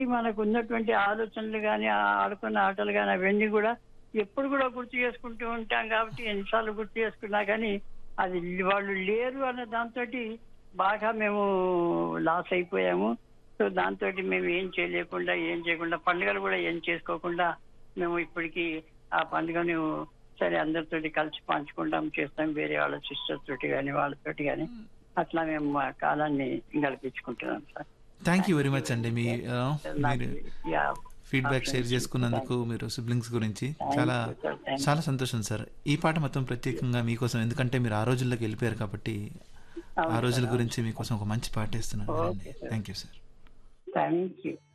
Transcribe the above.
మనకు ఉన్నటువంటి ఆలోచనలు కానీ ఆడుకున్న ఆటలు కానీ అవన్నీ కూడా ఎప్పుడు కూడా గుర్తు చేసుకుంటూ ఉంటాం కాబట్టి ఎన్నిసార్లు గుర్తు చేసుకున్నా కానీ అది వాళ్ళు లేరు అన్న దాంతో బాగా మేము లాస్ అయిపోయాము సో దాంతో మేము ఏం చేయలేకుండా ఏం చేయకుండా పండుగలు కూడా ఏం చేసుకోకుండా మేము ఇప్పటికీ ఆ పండుగను సరే అందరితోటి కలిసి పంచుకుంటాం చేస్తాం వేరే వాళ్ళ సిస్టర్స్ తోటి కానీ వాళ్ళతోటి కానీ అట్లా మేము మా కాలాన్ని గడిపించుకుంటున్నాం sir thank you very much అండి మీ ఆ, మీరు యా ఫీడ్బ్యాక్ షేర్ చేసుకున్నందుకు మీరు సిబ్లింగ్స్ గురించి చాలా చాలా సంతోషం సార్ ఈ పాట మొత్తం ప్రత్యేకంగా మీకోసం ఎందుకంటే మీరు ఆ రోజుల్లోకి వెళ్ళిపోయారు కాబట్టి ఆ రోజుల గురించి మీకోసం ఒక మంచి పాట ఇస్తున్నాను thank you sir thank you